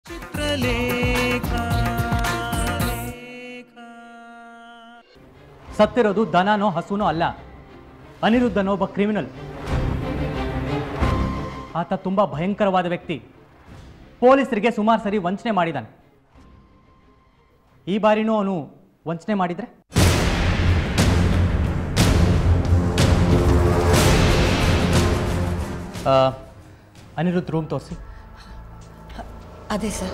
ಸತ್ತಿರೋದು ದನನೋ ಹಸುನೋ ಅಲ್ಲ ಅನಿರುದ್ಧನೋ ಒಬ್ಬ ಕ್ರಿಮಿನಲ್ ಆತ ತುಂಬ ಭಯಂಕರವಾದ ವ್ಯಕ್ತಿ ಪೊಲೀಸರಿಗೆ ಸುಮಾರು ಸರಿ ವಂಚನೆ ಮಾಡಿದ್ದಾನೆ ಈ ಬಾರಿನೂ ಅವನು ವಂಚನೆ ಮಾಡಿದ್ರೆ ಆ, ಅನಿರುದ್ಧ್ ರೂಮ್ ತೋರಿಸಿ ಅದೇ ಸರ್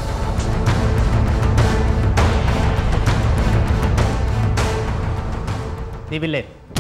ನೀವಿಲ್ಲೇ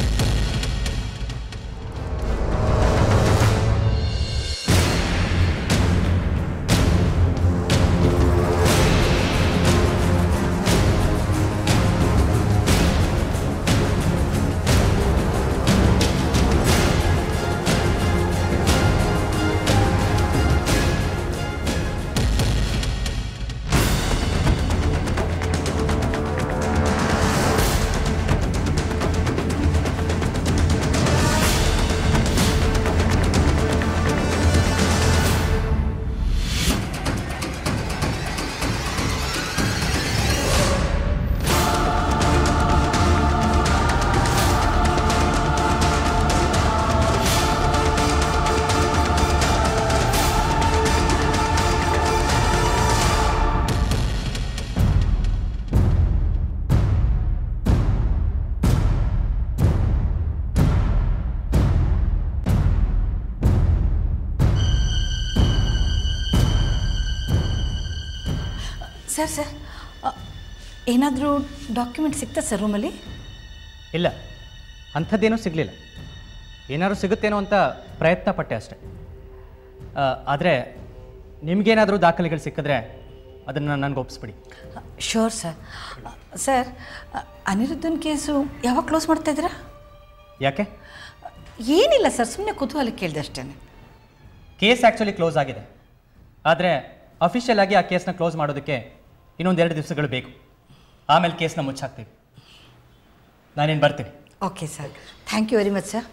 ಸರ್ ಸರ್ ಏನಾದರೂ ಡಾಕ್ಯುಮೆಂಟ್ ಸಿಗ್ತಾ ಸರ್ ರೂಮಲ್ಲಿ ಇಲ್ಲ ಅಂಥದ್ದೇನೂ ಸಿಗಲಿಲ್ಲ ಏನಾದ್ರು ಸಿಗುತ್ತೇನೋ ಅಂತ ಪ್ರಯತ್ನ ಪಟ್ಟೆ ಅಷ್ಟೆ ಆದರೆ ನಿಮಗೇನಾದರೂ ದಾಖಲೆಗಳು ಸಿಕ್ಕಿದ್ರೆ ಅದನ್ನು ನನಗೆ ಒಪ್ಪಿಸ್ಬಿಡಿ ಶೋರ್ ಸರ್ ಸರ್ ಅನಿರುದ್ಧನ ಕೇಸು ಯಾವಾಗ ಕ್ಲೋಸ್ ಮಾಡ್ತಾ ಇದ್ದೀರಾ ಯಾಕೆ ಏನಿಲ್ಲ ಸರ್ ಸುಮ್ಮನೆ ಕುತೂಹಲ ಕೇಳಿದೆ ಅಷ್ಟೇ ಕೇಸ್ ಆ್ಯಕ್ಚುಲಿ ಕ್ಲೋಸ್ ಆಗಿದೆ ಆದರೆ ಅಫಿಷಿಯಲ್ ಆಗಿ ಆ ಕೇಸ್ನ ಕ್ಲೋಸ್ ಮಾಡೋದಕ್ಕೆ ಇನ್ನೊಂದೆರಡು ದಿವಸಗಳು ಬೇಕು ಆಮೇಲೆ ಕೇಸ್ನ ಮುಚ್ಚಾಕ್ತೀವಿ ನಾನೇನು ಬರ್ತೀನಿ okay sir thank you very much sir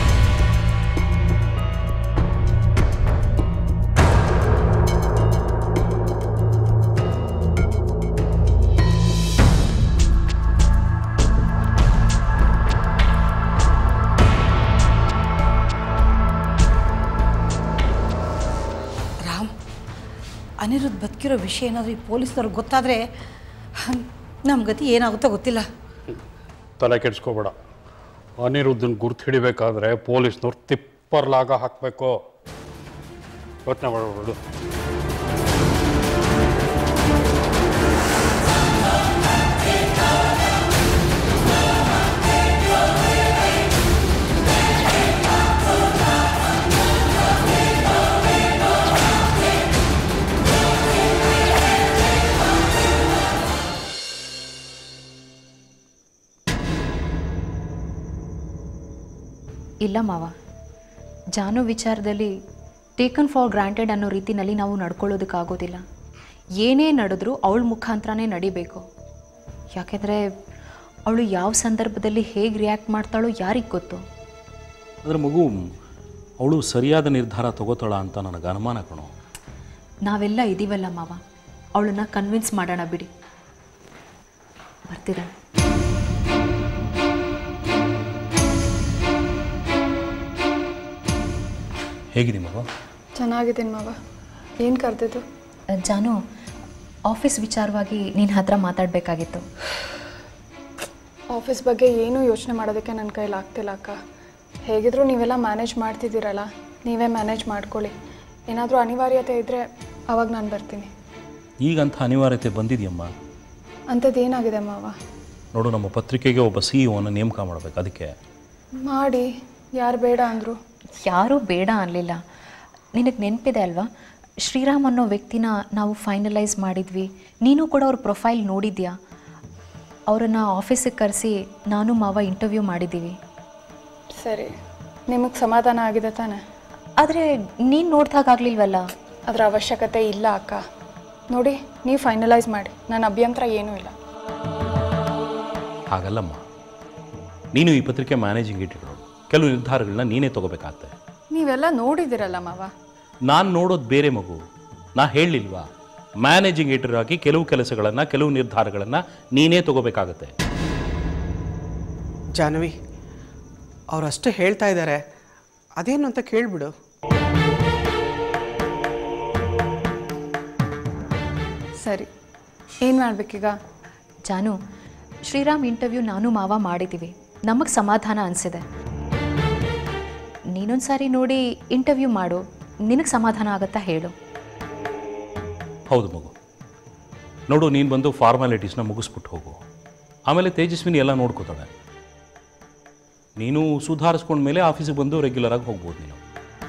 Ram Aniruddh ಬದುಕಿರೋ ವಿಷಯ ಏನಾದರೂ ಈ ಪೊಲೀಸ್ನವ್ರಿಗೆ ಗೊತ್ತಾದರೆ ನಮ್ಮ ಗತಿ ಏನಾಗುತ್ತೋ ಗೊತ್ತಿಲ್ಲ ತಲೆ ಕೆಡಿಸ್ಕೋಬೇಡ ಅನಿರುದ್ಧನ್ ಗುರ್ತು ಹಿಡಿಬೇಕಾದ್ರೆ ಪೊಲೀಸ್ನವ್ರು ತಿಪ್ಪರ್ಲಾಗ ಹಾಕಬೇಕು ಯೋಚನೆ ಮಾಡಬೇಡು ಇಲ್ಲ ಮಾವ ಜಾನು ವಿಚಾರದಲ್ಲಿ ಟೇಕನ್ ಫಾರ್ ಗ್ರಾಂಟೆಡ್ ಅನ್ನೋ ರೀತಿನಲ್ಲಿ ನಾವು ನಡ್ಕೊಳ್ಳೋದಕ್ಕಾಗೋದಿಲ್ಲ ಏನೇ ನಡೆದ್ರೂ ಅವಳ ಮುಖಾಂತರನೇ ನಡಿಬೇಕು ಯಾಕೆಂದರೆ ಅವಳು ಯಾವ ಸಂದರ್ಭದಲ್ಲಿ ಹೇಗೆ ರಿಯಾಕ್ಟ್ ಮಾಡ್ತಾಳೋ ಯಾರಿಗೆ ಗೊತ್ತು ಅದರ ಮಗು ಅವಳು ಸರಿಯಾದ ನಿರ್ಧಾರ ತಗೋತಾಳ ಅಂತ ನನಗೆ ಅನುಮಾನ ಕಣೋ ನಾವೆಲ್ಲ ಇದೀವಲ್ಲ ಮಾವ ಅವಳನ್ನ ಕನ್ವಿನ್ಸ್ ಮಾಡೋಣ ಬಿಡಿ ಬರ್ತೀರ ಹೇಗಿದೆ ಮಗು ಚೆನ್ನಾಗಿದ್ದೀನಿ ಮಾವ ಏನು ಕರೆದಿದ್ದು ಜಾನು ಆಫೀಸ್ ವಿಚಾರವಾಗಿ ನಿನ್ನ ಹತ್ರ ಮಾತಾಡಬೇಕಾಗಿತ್ತು ಆಫೀಸ್ ಬಗ್ಗೆ ಏನೂ ಯೋಚನೆ ಮಾಡೋದಕ್ಕೆ ನನ್ನ ಕೈಲಿ ಆಗ್ತಿಲ್ಲ ಅಕ್ಕ ಹೇಗಿದ್ರೂ ನೀವೆಲ್ಲ ಮ್ಯಾನೇಜ್ ಮಾಡ್ತಿದ್ದೀರಲ್ಲ ನೀವೇ ಮ್ಯಾನೇಜ್ ಮಾಡ್ಕೊಳ್ಳಿ ಏನಾದರೂ ಅನಿವಾರ್ಯತೆ ಇದ್ದರೆ ಅವಾಗ ನಾನು ಬರ್ತೀನಿ ಈಗಂಥ ಅನಿವಾರ್ಯತೆ ಬಂದಿದೆಯಮ್ಮ ಅಂಥದ್ದು ಏನಾಗಿದೆ ಮಾವ ನೋಡು ನಮ್ಮ ಪತ್ರಿಕೆಗೆ ಒಬ್ಬ ಸಿ ಇಒನ ನೇಮಕ ಮಾಡಬೇಕು ಅದಕ್ಕೆ ಮಾಡಿ ಯಾರು ಬೇಡ ಅಂದರು ಯಾರೂ ಬೇಡ ಅನ್ನಲಿಲ್ಲ ನಿನಗೆ ನೆನಪಿದೆ ಅಲ್ವಾ ಶ್ರೀರಾಮ್ ಅನ್ನೋ ವ್ಯಕ್ತಿನ ನಾವು ಫೈನಲೈಸ್ ಮಾಡಿದ್ವಿ ನೀನು ಕೂಡ ಅವ್ರ ಪ್ರೊಫೈಲ್ ನೋಡಿದ್ಯಾ ಅವರನ್ನು ಆಫೀಸಿಗೆ ಕರೆಸಿ ನಾನು ಮಾವ ಇಂಟರ್ವ್ಯೂ ಮಾಡಿದ್ದೀವಿ ಸರಿ ನಿಮಗೆ ಸಮಾಧಾನ ಆಗಿದೆ ತಾನೆ ಆದರೆ ನೀನು ನೋಡ್ದಾಗಲಿಲ್ವಲ್ಲ ಅದರ ಅವಶ್ಯಕತೆ ಇಲ್ಲ ಅಕ್ಕ ನೋಡಿ ನೀವು ಫೈನಲೈಸ್ ಮಾಡಿ ನನ್ನ ಅಭ್ಯಂತರ ಏನೂ ಇಲ್ಲ ಹಾಗಲ್ಲಮ್ಮ ನೀನು ಈ ಪತ್ರಿಕೆ ಮ್ಯಾನೇಜಿಂಗ್ ಎಡಿಟರು ಕೆಲವು ನಿರ್ಧಾರಗಳನ್ನ ನೀನೇ ತಗೋಬೇಕಾಗತ್ತೆ ನೀವೆಲ್ಲ ನೋಡಿದ್ದೀರಲ್ಲ ಮಾವ ನಾನು ನೋಡೋದು ಬೇರೆ ಮಗು ನಾ ಹೇಳಲಿಲ್ವಾ ಮ್ಯಾನೇಜಿಂಗ್ ಎಡಿಟರ್ ಆಗಿ ಕೆಲವು ಕೆಲಸಗಳನ್ನು ಕೆಲವು ನಿರ್ಧಾರಗಳನ್ನು ನೀನೇ ತಗೋಬೇಕಾಗತ್ತೆ ಜಾಹ್ನವಿ ಅವರಷ್ಟೇ ಹೇಳ್ತಾ ಇದ್ದಾರೆ ಅದೇನು ಅಂತ ಕೇಳಿಬಿಡು ಸರಿ ಏನು ಮಾಡಬೇಕೀಗ ಜಾನು ಶ್ರೀರಾಮ್ ಇಂಟರ್ವ್ಯೂ ನಾನು ಮಾವ ಮಾಡಿದ್ದೀವಿ ನಮಗೆ ಸಮಾಧಾನ ಅನಿಸಿದೆ ನೀನೊಂದು ಸಾರಿ ನೋಡಿ ಇಂಟರ್ವ್ಯೂ ಮಾಡು ನಿನಗೆ ಸಮಾಧಾನ ಆಗುತ್ತಾ ಹೇಳು ಹೌದು ಮಗು ನೋಡು ನೀನು ಬಂದು ಫಾರ್ಮಾಲಿಟೀಸ್ನ ಮುಗಿಸ್ಬಿಟ್ಟು ಹೋಗು ಆಮೇಲೆ ತೇಜಸ್ವಿನಿ ಎಲ್ಲ ನೋಡ್ಕೋತಾಳೆ ನೀನು ಸುಧಾರಿಸ್ಕೊಂಡ ಮೇಲೆ ಆಫೀಸಿಗೆ ಬಂದು ರೆಗ್ಯುಲರ್ ಆಗಿ ಹೋಗ್ಬೋದು ನೀನು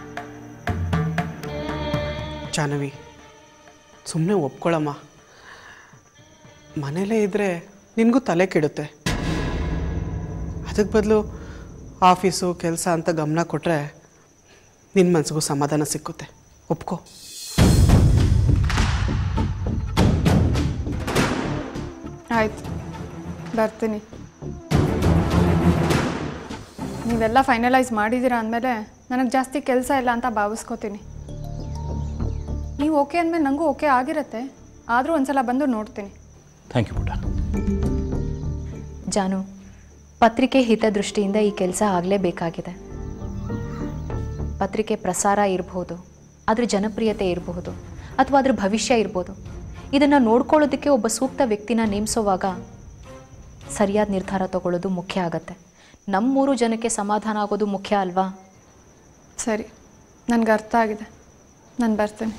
ಜಾಹ್ನವಿ ಸುಮ್ಮನೆ ಒಪ್ಕೊಳ್ಳಮ್ಮ ಮನೇಲೇ ಇದ್ದರೆ ನಿನಗೂ ತಲೆ ಕೆಡುತ್ತೆ ಅದಕ್ಕೆ ಬದಲು ಆಫೀಸು ಕೆಲಸ ಅಂತ ಗಮನ ಕೊಟ್ಟರೆ ನಿನ್ನ ಮನಸ್ಸಿಗೂ ಸಮಾಧಾನ ಸಿಕ್ಕುತ್ತೆ ಒಪ್ಕೋ ಆಯ್ತು ಬರ್ತೀನಿ ನೀವೆಲ್ಲ ಫೈನಲೈಸ್ ಮಾಡಿದ್ದೀರಾ ಅಂದಮೇಲೆ ನನಗೆ ಜಾಸ್ತಿ ಕೆಲಸ ಇಲ್ಲ ಅಂತ ಭಾವಿಸ್ಕೋತೀನಿ ನೀವು ಓಕೆ ಅಂದಮೇಲೆ ನನಗೂ ಓಕೆ ಆಗಿರುತ್ತೆ ಆದರೂ ಒಂದ್ಸಲ ಬಂದು ನೋಡ್ತೀನಿ ಥ್ಯಾಂಕ್ ಯು ಪುಟ್ಟ ಜಾನು ಪತ್ರಿಕೆ ಹಿತದೃಷ್ಟಿಯಿಂದ ಈ ಕೆಲಸ ಆಗಲೇಬೇಕಾಗಿದೆ ಪತ್ರಿಕೆ ಪ್ರಸಾರ ಇರಬಹುದು ಅದ್ರ ಜನಪ್ರಿಯತೆ ಇರಬಹುದು ಅಥವಾ ಅದ್ರ ಭವಿಷ್ಯ ಇರ್ಬೋದು ಇದನ್ನು ನೋಡ್ಕೊಳ್ಳೋದಕ್ಕೆ ಒಬ್ಬ ಸೂಕ್ತ ವ್ಯಕ್ತಿನ ನೇಮಿಸೋವಾಗ ಸರಿಯಾದ ನಿರ್ಧಾರ ತಗೊಳ್ಳೋದು ಮುಖ್ಯ ಆಗತ್ತೆ ನಮ್ಮೂರು ಜನಕ್ಕೆ ಸಮಾಧಾನ ಆಗೋದು ಮುಖ್ಯ ಅಲ್ವಾ ಸರಿ ನನಗೆ ಅರ್ಥ ಆಗಿದೆ ನಾನು ಬರ್ತೀನಿ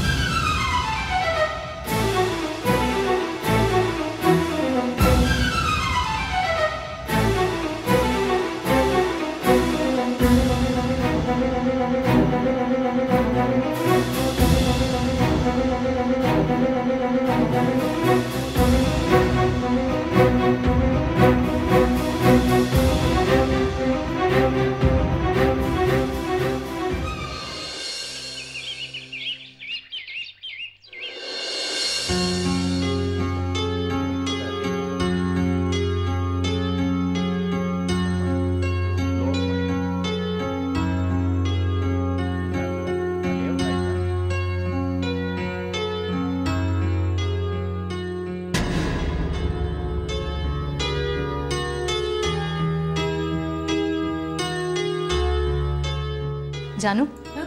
ಜಾನು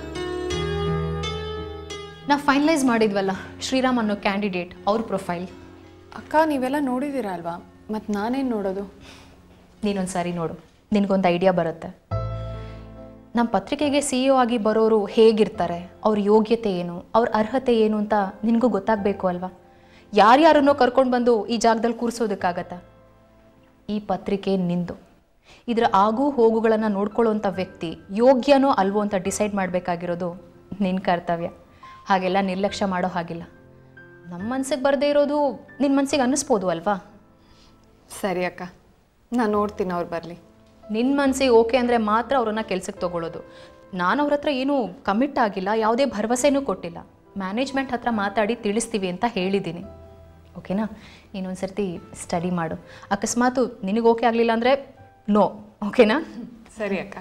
ನಾವು ಫೈನಲೈಸ್ ಮಾಡಿದ್ವಲ್ಲ ಶ್ರೀರಾಮ್ ಅನ್ನೋ ಕ್ಯಾಂಡಿಡೇಟ್ ಅವ್ರ ಪ್ರೊಫೈಲ್ ಅಕ್ಕ ನೀವೆಲ್ಲ ನೋಡಿದ್ದೀರಾ ಅಲ್ವಾ ಮತ್ತು ನಾನೇನು ನೋಡೋದು ನೀನೊಂದು ಸಾರಿ ನೋಡು ನಿನಗೊಂದು ಐಡಿಯಾ ಬರುತ್ತೆ ನಮ್ಮ ಪತ್ರಿಕೆಗೆ ಸಿ ಇ ಆಗಿ ಬರೋರು ಹೇಗಿರ್ತಾರೆ ಅವ್ರ ಯೋಗ್ಯತೆ ಏನು ಅವ್ರ ಅರ್ಹತೆ ಏನು ಅಂತ ನಿನಗೂ ಗೊತ್ತಾಗಬೇಕು ಅಲ್ವಾ ಯಾರ್ಯಾರನ್ನೋ ಕರ್ಕೊಂಡು ಬಂದು ಈ ಜಾಗದಲ್ಲಿ ಕೂರಿಸೋದಕ್ಕಾಗತ್ತಾ ಈ ಪತ್ರಿಕೆ ನಿಂದು ಇದರ ಆಗು ಹೋಗುಗಳನ್ನು ನೋಡ್ಕೊಳ್ಳೋವಂಥ ವ್ಯಕ್ತಿ ಯೋಗ್ಯನೋ ಅಲ್ವೋ ಅಂತ ಡಿಸೈಡ್ ಮಾಡಬೇಕಾಗಿರೋದು ನಿನ್ನ ಕರ್ತವ್ಯ ಹಾಗೆಲ್ಲ ನಿರ್ಲಕ್ಷ್ಯ ಮಾಡೋ ಹಾಗಿಲ್ಲ ನಮ್ಮ ಮನ್ಸಿಗೆ ಬರದೇ ಇರೋದು ನಿನ್ನ ಮನ್ಸಿಗೆ ಅನ್ನಿಸ್ಬೋದು ಅಲ್ವಾ ಸರಿ ಅಕ್ಕ ನಾನು ನೋಡ್ತೀನಿ ಅವ್ರು ಬರಲಿ ನಿನ್ನ ಮನಸ್ಸಿಗೆ ಓಕೆ ಅಂದರೆ ಮಾತ್ರ ಅವ್ರನ್ನ ಕೆಲ್ಸಕ್ಕೆ ತೊಗೊಳ್ಳೋದು ನಾನು ಅವ್ರ ಹತ್ರ ಏನೂ ಕಮಿಟ್ ಆಗಿಲ್ಲ ಯಾವುದೇ ಭರವಸೆನೂ ಕೊಟ್ಟಿಲ್ಲ ಮ್ಯಾನೇಜ್ಮೆಂಟ್ ಹತ್ರ ಮಾತಾಡಿ ತಿಳಿಸ್ತೀವಿ ಅಂತ ಹೇಳಿದ್ದೀನಿ ಓಕೆನಾ ಇನ್ನೊಂದು ಸರ್ತಿ ಸ್ಟಡಿ ಮಾಡು ಅಕಸ್ಮಾತು ನಿನಗೆ ಓಕೆ ಆಗಲಿಲ್ಲ ಅಂದರೆ ನೋ ಓಕೆನಾ ಸರಿ ಅಕ್ಕ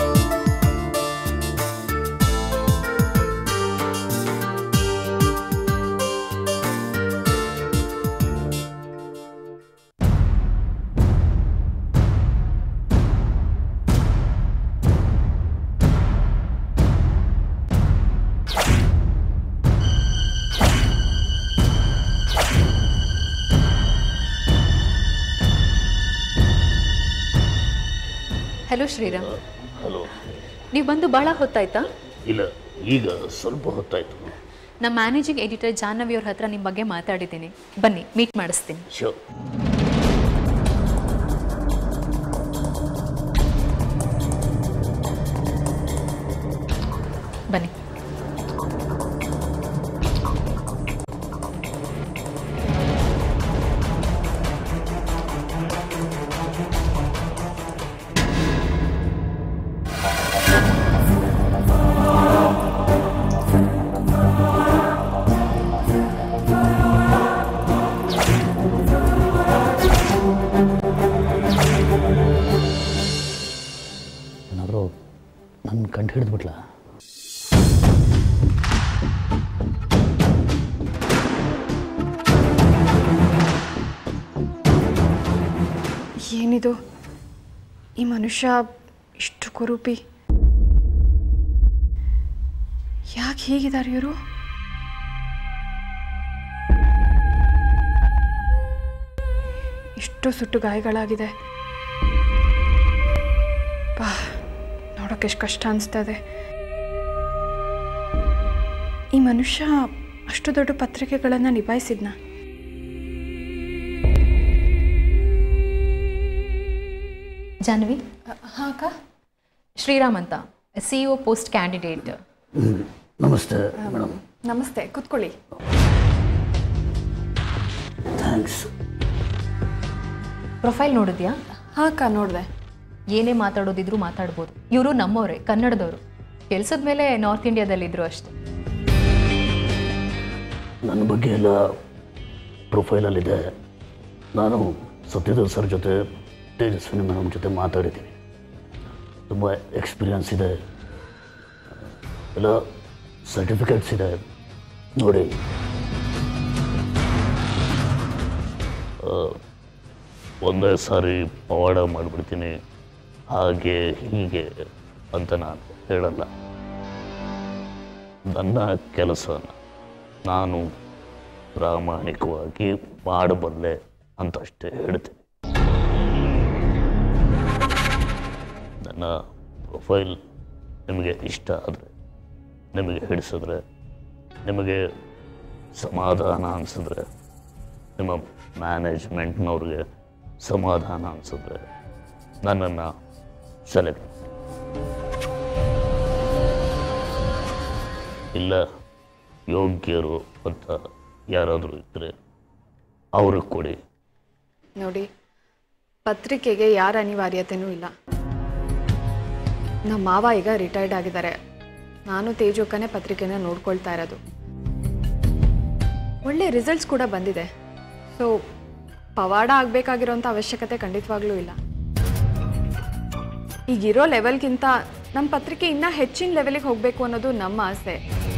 ಹಲೋ ಶ್ರೀರಾಮ್ ಹಲೋ ನೀವು ಬಂದು ಭಾಳ ಹೊತ್ತಾಯ್ತಾ ಇಲ್ಲ ಈಗ ಸ್ವಲ್ಪ ಹೊತ್ತಾಯ್ತು ನಮ್ಮ ಮ್ಯಾನೇಜಿಂಗ್ ಎಡಿಟರ್ ಜಾಹ್ನವಿ ಅವ್ರ ಹತ್ರ ನಿಮ್ಮ ಬಗ್ಗೆ ಮಾತಾಡಿದ್ದೀನಿ ಬನ್ನಿ ಮೀಟ್ ಮಾಡಿಸ್ತೀನಿ ಶೋರ್ ಬನ್ನಿ ಏನಿದು ಈ ಮನುಷ್ಯ ಇಷ್ಟು ಕುರೂಪಿ ಯಾಕೆ ಹೀಗಿದ್ದಾರೆ ಇವರು ಇಷ್ಟು ಸುಟ್ಟು ಗಾಯಗಳಾಗಿದೆ ಬಾ ನೋಡೋಕೆ ಎಷ್ಟು ಕಷ್ಟ ಅನಿಸ್ತದೆ ಈ ಮನುಷ್ಯ ಅಷ್ಟು ದೊಡ್ಡ ಪತ್ರಿಕೆಗಳನ್ನು ನಿಭಾಯಿಸಿದ್ನ ಜಾನ್ವಿ ಹಾಂ ಅಕ್ಕ ಶ್ರೀರಾಮ್ ಅಂತ ಸಿ ಒ ಪೋಸ್ಟ್ ಕ್ಯಾಂಡಿಡೇಟ್ ನಮಸ್ತೆ ಮೇಡಮ್ ನಮಸ್ತೆ ಕೂತ್ಕೊಳ್ಳಿ ಥ್ಯಾಂಕ್ಸ್ ಪ್ರೊಫೈಲ್ ನೋಡಿದ್ಯಾ ಹಾಂ ಅಕ್ಕ ನೋಡಿದೆ ಏನೇ ಮಾತಾಡೋದಿದ್ರು ಮಾತಾಡ್ಬೋದು ಇವರು ನಮ್ಮವರೇ ಕನ್ನಡದವರು ಕೆಲ್ಸದ ಮೇಲೆ ನಾರ್ತ್ ಇಂಡಿಯಾದಲ್ಲಿದ್ದರು ಅಷ್ಟೆ ನನ್ನ ಬಗ್ಗೆ ಎಲ್ಲ ಪ್ರೊಫೈಲಲ್ಲಿದೆ ನಾನು ಸತ್ಯದೇವ್ ಸರ್ ಜೊತೆ ತೇಜಸ್ವಿನಿ ಮೇಡಮ್ ಜೊತೆ ಮಾತಾಡಿದ್ದೀನಿ ತುಂಬ ಎಕ್ಸ್ಪೀರಿಯನ್ಸ್ ಇದೆ ಎಲ್ಲ ಸರ್ಟಿಫಿಕೇಟ್ಸ್ ಇದೆ ನೋಡಿ ಆ, ಒಂದೇ ಸಾರಿ ಪವಾಡ ಮಾಡಿಬಿಡ್ತೀನಿ ಹಾಗೆ ಹೀಗೆ ಅಂತ ನಾನು ಹೇಳಲ್ಲ ನನ್ನ ಕೆಲಸನ ನಾನು ಪ್ರಾಮಾಣಿಕವಾಗಿ ಮಾಡಬಲ್ಲೆ ಅಂತ ಅಷ್ಟೇ ಹೇಳ್ತೀನಿ ನನ್ನ ಪ್ರೊಫೈಲ್ ನಿಮಗೆ ಇಷ್ಟ ಆದರೆ ನಿಮಗೆ ಹಿಡಿಸಿದ್ರೆ ನಿಮಗೆ ಸಮಾಧಾನ ಅನಿಸಿದ್ರೆ ನಿಮ್ಮ ಮ್ಯಾನೇಜ್ಮೆಂಟ್ನವ್ರಿಗೆ ಸಮಾಧಾನ ಅನಿಸಿದ್ರೆ ನನ್ನನ್ನು ಸೆಲೆಕ್ಟ್ ಇಲ್ಲ ಯೋಗ್ಯರು ಅಂತ ಯಾರಾದರೂ ಇದ್ದರೆ ಅವ್ರಿಗೆ ಕೊಡಿ ನೋಡಿ ಪತ್ರಿಕೆಗೆ ಯಾರ ಅನಿವಾರ್ಯತೆಯೂ ಇಲ್ಲ ನಮ್ಮ ಮಾವ ಈಗ ರಿಟೈರ್ಡ್ ಆಗಿದ್ದಾರೆ ನಾನು ತೇಜೋಕ್ಕನೇ ಪತ್ರಿಕೆನ ನೋಡ್ಕೊಳ್ತಾ ಇರೋದು ಒಳ್ಳೆ ರಿಸಲ್ಟ್ಸ್ ಕೂಡ ಬಂದಿದೆ ಸೊ ಪವಾಡ ಆಗಬೇಕಾಗಿರೋಂಥ ಅವಶ್ಯಕತೆ ಖಂಡಿತವಾಗ್ಲೂ ಇಲ್ಲ ಈಗಿರೋ ಲೆವೆಲ್ಗಿಂತ ನಮ್ಮ ಪತ್ರಿಕೆ ಇನ್ನೂ ಹೆಚ್ಚಿನ ಲೆವೆಲಿಗೆ ಹೋಗಬೇಕು ಅನ್ನೋದು ನಮ್ಮ ಆಸೆ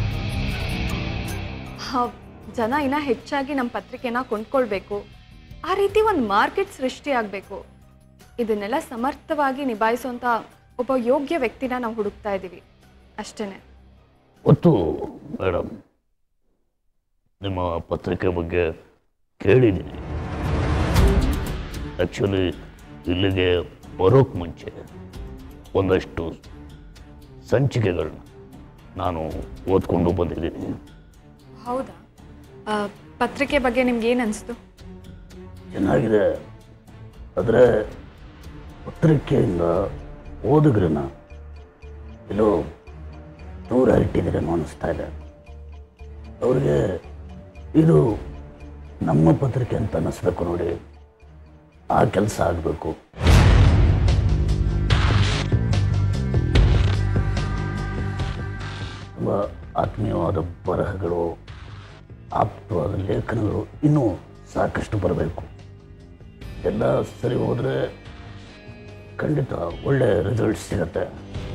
ಆ, ಜನ ಇನ್ನೂ ಹೆಚ್ಚಾಗಿ ನಮ್ಮ ಪತ್ರಿಕೆನ ಕೊಂಡ್ಕೊಳ್ಬೇಕು ಆ ರೀತಿ ಒಂದು ಮಾರ್ಕೆಟ್ ಸೃಷ್ಟಿ ಆಗಬೇಕು ಇದನ್ನೆಲ್ಲ ಸಮರ್ಥವಾಗಿ ನಿಭಾಯಿಸುವಂಥ ಒಬ್ಬ ಯೋಗ್ಯ ವ್ಯಕ್ತಿನ ನಾವು ಹುಡುಕ್ತಾ ಇದ್ದೀವಿ ಅಷ್ಟೇ ಒತ್ತು ಮೇಡಮ್ ನಿಮ್ಮ ಪತ್ರಿಕೆ ಬಗ್ಗೆ ಕೇಳಿದ್ದೀನಿ ಆ್ಯಕ್ಚುಲಿ ಇಲ್ಲಿಗೆ ಬರೋಕ್ಕೆ ಮುಂಚೆ ಒಂದಷ್ಟು ಸಂಚಿಕೆಗಳನ್ನ ನಾನು ಓದ್ಕೊಂಡು ಬಂದಿದ್ದೀನಿ ಹೌದಾ ಆ, ಪತ್ರಿಕೆ ಬಗ್ಗೆ ನಿಮ್ಗೆ ಏನು ಅನಿಸ್ತು ಚೆನ್ನಾಗಿದೆ ಆದರೆ ಪತ್ರಿಕೆಯಿಂದ ಓದುಗರನ್ನ ಎಲ್ಲೋ ದೂರ ಇಟ್ಟಿದ್ದೀರೇನೋ ಅನ್ನಿಸ್ತಾ ಇದೆ ಅವ್ರಿಗೆ ಇದು ನಮ್ಮ ಪತ್ರಿಕೆ ಅಂತ ಅನ್ನಿಸ್ಬೇಕು ನೋಡಿ ಆ ಕೆಲಸ ಆಗಬೇಕು ತುಂಬ ಆತ್ಮೀಯವಾದ ಬರಹಗಳು ಆಪ್ತವಾದ ಲೇಖನಗಳು ಇನ್ನೂ ಸಾಕಷ್ಟು ಬರಬೇಕು ಎಲ್ಲ ಸರಿ ಹೋದರೆ ಖಂಡಿತ ಒಳ್ಳೆ ರಿಸಲ್ಟ್ ಸಿಗತ್ತೆ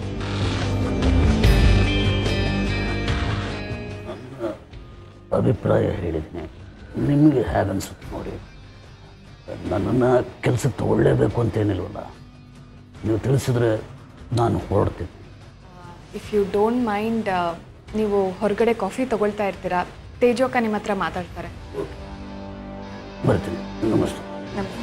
ನನ್ನ ಅಭಿಪ್ರಾಯ ಹೇಳಿದ್ದೀನಿ ನಿಮಗೆ ಹೇಗನ್ಸುತ್ತೆ ನೋಡಿ ನನ್ನನ್ನು ಕೆಲಸಕ್ಕೆ ತಗೊಳ್ಳೇಬೇಕು ಅಂತೇನಿಲ್ವಲ್ಲ ನೀವು ತಿಳಿಸಿದ್ರೆ ನಾನು ಹೊರಡ್ತೀನಿ ಇಫ್ ಯು ಡೋಂಟ್ ಮೈಂಡ್ ನೀವು ಹೊರಗಡೆ ಕಾಫಿ ತಗೊಳ್ತಾ ಇರ್ತೀರಾ ತೇಜೋಕ ನಿಮ್ಮ ಹತ್ರ ಮಾತಾಡ್ತಾರೆ ಬರ್ತೀನಿ ನಮಸ್ತೆ ನಮಸ್ತೆ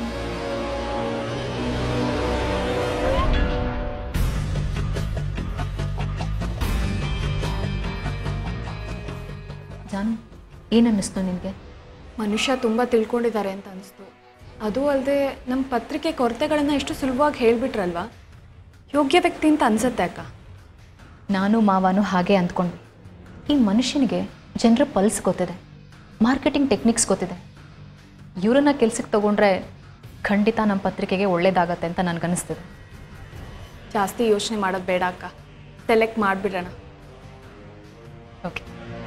ಜಾನು ಏನು ಅನ್ನಿಸ್ತು ನಿನಗೆ ಮನುಷ್ಯ ತುಂಬ ತಿಳ್ಕೊಂಡಿದ್ದಾರೆ ಅಂತ ಅನಿಸ್ತು ಅದು ಅಲ್ಲದೆ ನಮ್ಮ ಪತ್ರಿಕೆ ಕೊರತೆಗಳನ್ನು ಎಷ್ಟು ಸುಲಭವಾಗಿ ಹೇಳಿಬಿಟ್ರಲ್ವಾ ಯೋಗ್ಯ ವ್ಯಕ್ತಿ ಅಂತ ಅನ್ಸುತ್ತೆ ಅಕ್ಕ ನಾನು ಮಾವನು ಹಾಗೆ ಅಂದ್ಕೊಂಡ್ವಿ ಈ ಮನುಷ್ಯನಿಗೆ ಜನರ ಪಲ್ಸ್ ಗೊತ್ತಿದೆ ಮಾರ್ಕೆಟಿಂಗ್ ಟೆಕ್ನಿಕ್ಸ್ ಗೊತ್ತಿದೆ ಇವರನ್ನ ಕೆಲ್ಸಕ್ಕೆ ತಗೊಂಡ್ರೆ ಖಂಡಿತ ನಮ್ಮ ಪತ್ರಿಕೆಗೆ ಒಳ್ಳೇದಾಗತ್ತೆ ಅಂತ ನನಗನ್ನಿಸ್ತಿದೆ ಜಾಸ್ತಿ ಯೋಚನೆ ಮಾಡೋದು ಬೇಡ ಅಕ್ಕ ಸೆಲೆಕ್ಟ್ ಮಾಡಿಬಿಡೋಣ ಓಕೆ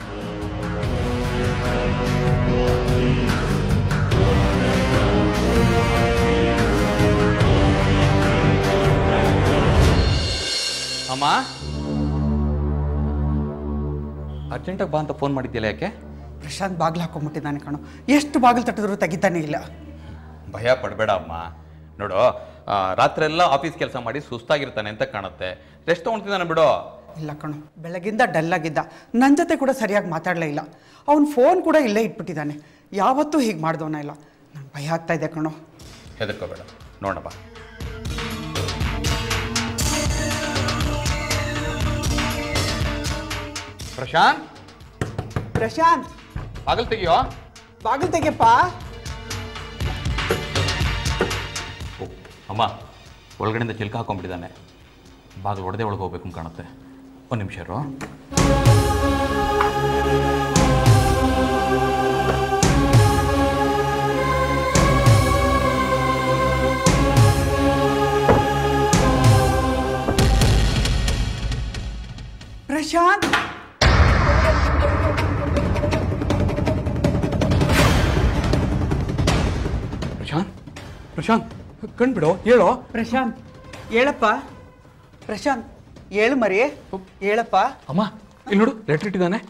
ಅಮ್ಮ ಅರ್ಜೆಂಟಾಗಿ ಬಾ ಅಂತ ಫೋನ್ ಮಾಡಿದ್ಯಲ್ಲ ಯಾಕೆ ಪ್ರಶಾಂತ್ ಬಾಗಿಲು ಹಾಕೊಂಡ್ಬಿಟ್ಟಿದ್ದಾನೆ ಕಣೋ ಎಷ್ಟು ಬಾಗಿಲು ತಟ್ಟಿದ್ರು ತೆಗಿತಾನೆ ಇಲ್ಲ ಭಯ ಪಡಬೇಡ ಅಮ್ಮ ನೋಡು ರಾತ್ರಿ ಎಲ್ಲ ಆಫೀಸ್ ಕೆಲಸ ಮಾಡಿ ಸುಸ್ತಾಗಿರ್ತಾನೆ ಅಂತ ಕಾಣುತ್ತೆ ರೆಸ್ಟ್ ತೊಗೊಳ್ತಿದ್ದಾನೆ ಬಿಡು ಇಲ್ಲ ಕಣು ಬೆಳಗಿಂದ ಡಲ್ಲಾಗಿದ್ದ ನನ್ನ ಜೊತೆ ಕೂಡ ಸರಿಯಾಗಿ ಮಾತಾಡಲೇ ಇಲ್ಲ ಅವ್ನ ಫೋನ್ ಕೂಡ ಇಲ್ಲೇ ಇಟ್ಬಿಟ್ಟಿದ್ದಾನೆ ಯಾವತ್ತೂ ಹೀಗೆ ಮಾಡ್ದವನ ಇಲ್ಲ ನಂಗೆ ಭಯ ಆಗ್ತಾ ಇದೆ ಕಣೋ ಹೆದರ್ಕೋಬೇಡ ನೋಡಪ್ಪ ಪ್ರಶಾಂತ್ ಪ್ರಶಾಂತ್ ಬಾಗಲ್ ತೆಗಿಯೋ ಬಾಗಿಲು ತೆಗೆಯಪ್ಪ ಓ, ಅಮ್ಮ ಒಳಗಡೆಯಿಂದ ಚಿಲ್ಕ ಹಾಕೊಂಡ್ಬಿಟ್ಟಿದ್ದಾನೆ ಬಾಗಿಲು ಒಡೆದೇ ಒಳಗೆ ಹೋಗ್ಬೇಕು ಅಂತ ಕಾಣುತ್ತೆ ಒಂದು ನಿಮಿಷ ಇರು ಪ್ರಶಾಂತ್ ಪ್ರಶಾಂತ್ ಪ್ರಶಾಂತ್ ಕಣ್ಬಿಡು ಹೇಳೋ ಪ್ರಶಾಂತ್ ಹೇಳಪ್ಪ ಪ್ರಶಾಂತ್ ಹೇಳು ಮರಿ ಹೇಳಪ್ಪ ಅಮ್ಮ ಇಲ್ಲಿ ನೋಡು ಲೆಟ್ರ್ ಇಟ್ಟಿದ್ದಾನೆ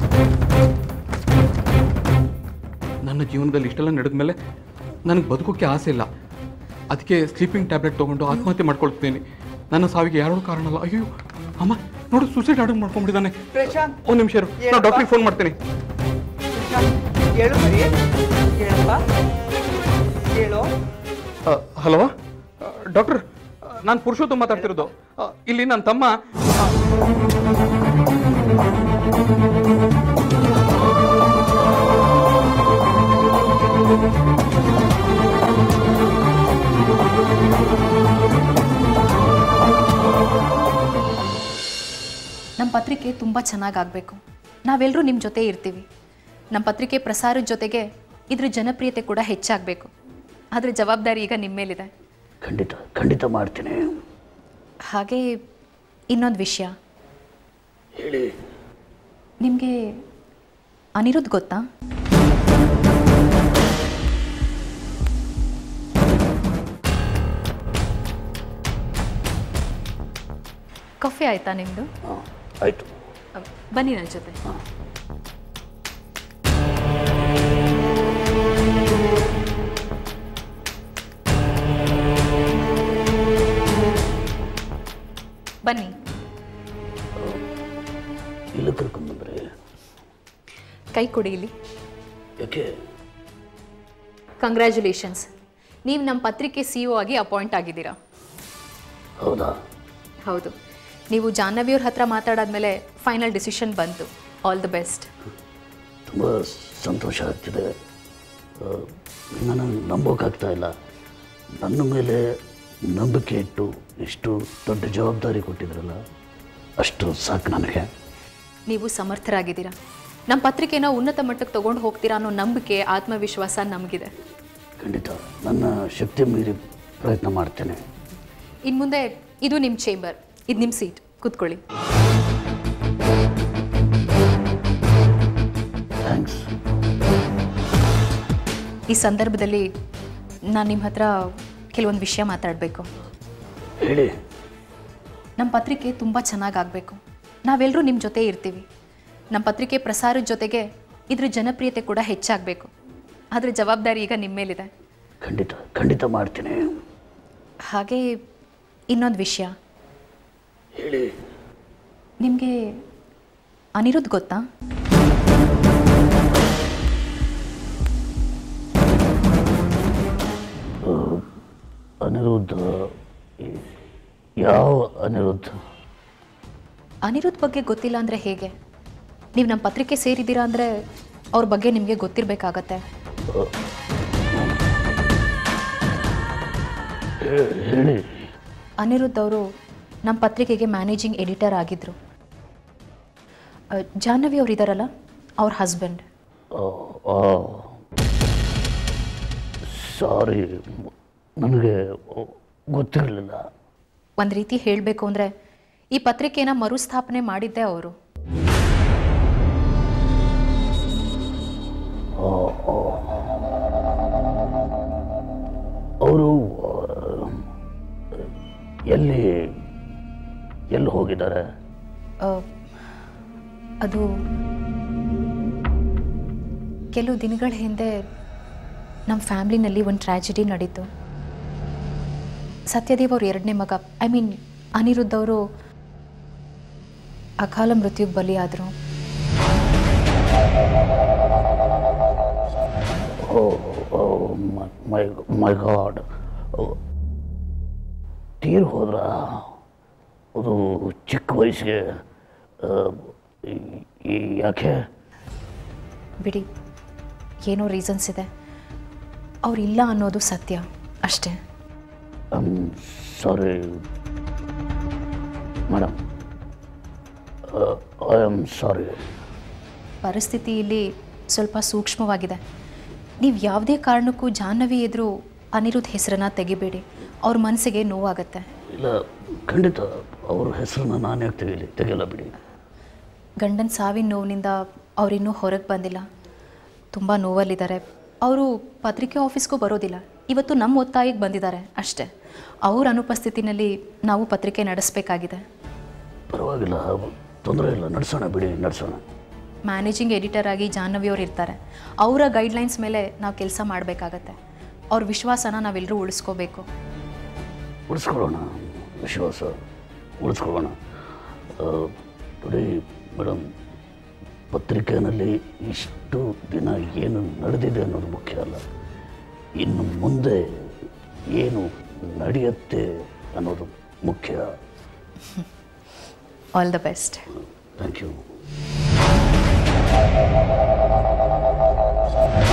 ನನ್ನ ಜೀವನದಲ್ಲಿ ಇಷ್ಟೆಲ್ಲ ನಡೆದ ಮೇಲೆ ನನಗೆ ಬದುಕೋಕ್ಕೆ ಆಸೆ ಇಲ್ಲ ಅದಕ್ಕೆ ಸ್ಲೀಪಿಂಗ್ ಟ್ಯಾಬ್ಲೆಟ್ ತೊಗೊಂಡು ಆತ್ಮಹತ್ಯೆ ಮಾಡ್ಕೊಳ್ತೀನಿ ನನ್ನ ಸಾವಿಗೆ ಯಾರೋ ಕಾರಣ ಅಲ್ಲ ಅಯ್ಯೋ ಅಮ್ಮ ನೋಡು ಸೂಸೈಡ್ ಆರ್ಡರ್ ಮಾಡ್ಕೊಂಡ್ಬಿಟ್ಟಿದ್ದಾನೆ ಪ್ರಶಾಂತ್ ಒಂದು ನಿಮಿಷ ಇರು ನಾನು ಏನಪ್ಪ? ಡಾಕ್ಟ್ರಿಗೆ ಫೋನ್ ಮಾಡ್ತೀನಿ ಪ್ರಶಾಂತ್ ಹೇಳು ಮರಿ ಹೇಳಪ್ಪ ಹೇಳು ಹಲೋ ಡಾಕ್ಟರ್ ನಾನು ಪುರುಷೋತ್ತಮ ಮಾತಾಡ್ತಿರೋದು ಆ, ಇಲ್ಲಿ ನನ್ನ ತಮ್ಮ ನಮ್ಮ ಪತ್ರಿಕೆ ತುಂಬ ಚೆನ್ನಾಗಾಗಬೇಕು ನಾವೆಲ್ಲರೂ ನಿಮ್ಮ ಜೊತೆ ಇರ್ತೀವಿ ನಮ್ಮ ಪತ್ರಿಕೆ ಪ್ರಸಾರದ ಜೊತೆಗೆ ಇದ್ರ ಜನಪ್ರಿಯತೆ ಕೂಡ ಹೆಚ್ಚಾಗಬೇಕು ಅದ್ರ ಜವಾಬ್ದಾರಿ ಈಗ ನಿಮ್ಮ ಮೇಲಿದೆ ಖಂಡಿತ ಖಂಡಿತ ಮಾಡ್ತೀನಿ ಹಾಗೆ ಇನ್ನೊಂದು ವಿಷಯ ಹೇಳಿ ನಿಮಗೆ ಅನಿರುದ್ಧ್ ಗೊತ್ತಾ ಕಾಫಿ ಆಯ್ತಾ ನಿಮ್ಮದು ಹಾಂ ಆಯಿತು ಬನ್ನಿ ನನ್ನ ಜೊತೆ ಬನ್ನಿ ಇಲ್ಲಿ ಕರ್ಕೊಂಡ್ಬಂದ್ರೆ ಕೈ ಕೊಡಿ ಇಲ್ಲಿ ಯಾಕೆ ಕಂಗ್ರ್ಯಾಚುಲೇಷನ್ಸ್ ನೀವು ನಮ್ಮ ಪತ್ರಿಕೆ ಸಿ ಒ ಆಗಿ ಅಪಾಯಿಂಟ್ ಆಗಿದ್ದೀರಾ ಹೌದಾ ಹೌದು ನೀವು ಜಾಹ್ನವಿಯವ್ರ ಹತ್ರ ಮಾತಾಡಾದ್ಮೇಲೆ ಫೈನಲ್ ಡಿಸಿಷನ್ ಬಂತು ಆಲ್ ದಿ ಬೆಸ್ಟ್ ತುಂಬ ಸಂತೋಷ ಆಗ್ತಿದೆ ಆ, ನನಗೆ ನಂಬೋಕ್ಕಾಗ್ತಾ ಇಲ್ಲ ನನ್ನ ಮೇಲೆ ನಂಬಿಕೆ ಇಟ್ಟು ಇಷ್ಟು ದೊಡ್ಡ ಜವಾಬ್ದಾರಿ ಕೊಟ್ಟಿದ್ರಲ್ಲ ಅಷ್ಟು ಸಾಕು ನನಗೆ ನೀವು ಸಮರ್ಥರಾಗಿದ್ದೀರಾ ನಮ್ಮ ಪತ್ರಿಕೆನ ಉನ್ನತ ಮಟ್ಟಕ್ಕೆ ತೊಗೊಂಡು ಹೋಗ್ತೀರಾ ಅನ್ನೋ ನಂಬಿಕೆ ಆತ್ಮವಿಶ್ವಾಸ ನಮಗಿದೆ ಖಂಡಿತ ನನ್ನ ಶಕ್ತಿ ಮೀರಿ ಪ್ರಯತ್ನ ಮಾಡ್ತೇನೆ ಇನ್ನು ಮುಂದೆ ಇದು ನಿಮ್ಮ ಚೇಂಬರ್ ಇದು ನಿಮ್ಮ ಸೀಟ್ ಕೂತ್ಕೊಳ್ಳಿ ಥ್ಯಾಂಕ್ಸ್ ಈ ಸಂದರ್ಭದಲ್ಲಿ ನಾನು ನಿಮ್ಮ ಹತ್ರ ಕೆಲವೊಂದು ವಿಷಯ ಮಾತಾಡಬೇಕು ಹೇಳಿ ನಮ್ಮ ಪತ್ರಿಕೆ ತುಂಬ ಚೆನ್ನಾಗಾಗಬೇಕು ನಾವೆಲ್ಲರೂ ನಿಮ್ಮ ಜೊತೆ ಇರ್ತೀವಿ ನಮ್ಮ ಪತ್ರಿಕೆ ಪ್ರಸಾರದ ಜೊತೆಗೆ ಇದ್ರ ಜನಪ್ರಿಯತೆ ಕೂಡ ಹೆಚ್ಚಾಗಬೇಕು ಅದ್ರ ಜವಾಬ್ದಾರಿ ಈಗ ನಿಮ್ಮ ಮೇಲಿದೆ ಖಂಡಿತ ಖಂಡಿತ ಮಾಡ್ತೀನಿ ಹಾಗೆ ಇನ್ನೊಂದು ವಿಷಯ ಹೇಳಿ ನಿಮಗೆ ಅನಿರುದ್ಧ್ ಗೊತ್ತಾ ಅನಿರುದ್ಧ ಈ- ಯಾವ ಅನಿರುದ್ಧ ಅನಿರುದ್ಧ್ ಬಗ್ಗೆ ಗೊತ್ತಿಲ್ಲ ಅಂದರೆ ಹೇಗೆ ನೀವು ನಮ್ಮ ಪತ್ರಿಕೆ ಸೇರಿದ್ದೀರಾ ಅಂದರೆ ಅವ್ರ ಬಗ್ಗೆ ನಿಮಗೆ ಗೊತ್ತಿರಬೇಕಾಗತ್ತೆ ಹೇ- ಹೇಳಿ ಅನಿರುದ್ಧ್ ಅವರು ನಮ್ಮ ಪತ್ರಿಕೆಗೆ ಮ್ಯಾನೇಜಿಂಗ್ ಎಡಿಟರ್ ಆಗಿದ್ದರು ಜಾಹ್ನವಿ ಅವ್ರು ಇದ್ದಾರಲ್ಲ ಅವ್ರ ಹಸ್ಬೆಂಡ್ ಸಾರಿ ನನಗೆ ಗೊತ್ತಿರಲಿಲ್ಲ ಒಂದು ರೀತಿ ಹೇಳಬೇಕು ಅಂದರೆ ಈ ಪತ್ರಿಕೆನ ಮರುಸ್ಥಾಪನೆ ಮಾಡಿದ್ದೇ ಅವರು ಅವರು ಎಲ್ಲಿ ಎಲ್ಲಿ ಹೋಗಿದ್ದಾರೆ ಆ, ಅದು ಕೆಲವು ದಿನಗಳ ಹಿಂದೆ ನಮ್ಮ ಫ್ಯಾಮ್ಲಿನಲ್ಲಿ ಒಂದು ಟ್ರ್ಯಾಜಿಡಿ ನಡೀತು ಸತ್ಯದೇವ್ ಅವ್ರ ಎರಡನೇ ಮಗ ಐ ಮೀನ್ ಅನಿರುದ್ಧ ಅವರು ಅಕಾಲ ಮೃತ್ಯುಗೆ ಬಲಿಯಾದರು ಓ ಓ ಮೈ ಮೈ ಗಾಡ್ ತೀರ್ ಹೋದ್ರ ಅದು ಚಿಕ್ಕ ವಯಸ್ಸಿಗೆ ಆ, ಈ- ಈ ಯಾಕೆ ಬಿಡಿ ಏನೋ ರೀಸನ್ಸ್ ಇದೆ ಅವ್ರಿಲ್ಲ ಅನ್ನೋದು ಸತ್ಯ ಅಷ್ಟೇ sorry madam I am sorry ಪರಿಸ್ಥಿತಿ ಇಲ್ಲಿ ಸ್ವಲ್ಪ ಸೂಕ್ಷ್ಮವಾಗಿದೆ ನೀವು ಯಾವುದೇ ಕಾರಣಕ್ಕೂ ಜಾಹ್ನವಿ ಎದುರು ಅನಿರುದ್ಧ ಹೆಸರನ್ನ ತೆಗಿಬೇಡಿ ಅವ್ರ ಮನಸ್ಸಿಗೆ ನೋವಾಗತ್ತೆ ಇಲ್ಲ ಖಂಡಿತ ಅವ್ರ ಹೆಸರನ್ನ ನಾನು ಯಾಕೆ ತೆಗೀಲಿ ತೆಗಿಲ್ಲ ಬಿಡಿ ಗಂಡನ ಸಾವಿನ ನೋವಿನಿಂದ ಅವರಿನ್ನೂ ಹೊರಗೆ ಬಂದಿಲ್ಲ ತುಂಬ ನೋವಲ್ಲಿದ್ದಾರೆ ಅವರು ಪತ್ರಿಕೆ ಆಫೀಸ್ಗೂ ಬರೋದಿಲ್ಲ ಇವತ್ತು ನಮ್ಮ ಒತ್ತಾಯಿಗೆ ಬಂದಿದ್ದಾರೆ ಅಷ್ಟೇ ಅವ್ರ ಅನುಪಸ್ಥಿತಿನಲ್ಲಿ ನಾವು ಪತ್ರಿಕೆ ನಡೆಸಬೇಕಾಗಿದೆ ಪರವಾಗಿಲ್ಲ ತೊಂದರೆ ಇಲ್ಲ ನಡೆಸೋಣ ಬಿಡಿ ನಡೆಸೋಣ ಮ್ಯಾನೇಜಿಂಗ್ ಎಡಿಟರ್ ಆಗಿ ಜಾಹ್ನವಿ ಅವ್ರು ಇರ್ತಾರೆ ಅವರ ಗೈಡ್ಲೈನ್ಸ್ ಮೇಲೆ ನಾವು ಕೆಲಸ ಮಾಡಬೇಕಾಗತ್ತೆ ಅವ್ರ ವಿಶ್ವಾಸನ ನಾವೆಲ್ಲರೂ ಉಳಿಸ್ಕೋಬೇಕು ಉಳಿಸ್ಕೊಳ್ಳೋಣ ವಿಶ್ವಾಸ ಉಳಿಸ್ಕೊಳ್ಳೋಣ ಆ, ನೋಡಿ ಮೇಡಮ್ ಪತ್ರಿಕೆಯಲ್ಲಿ ಇಷ್ಟು ದಿನ ಏನು ನಡೆದಿದೆ ಅನ್ನೋದು ಮುಖ್ಯ ಅಲ್ಲ ಇನ್ನು ಮುಂದೆ ಏನು ನಡೆಯುತ್ತೆ ಅನ್ನೋದು ಮುಖ್ಯ all the best thank you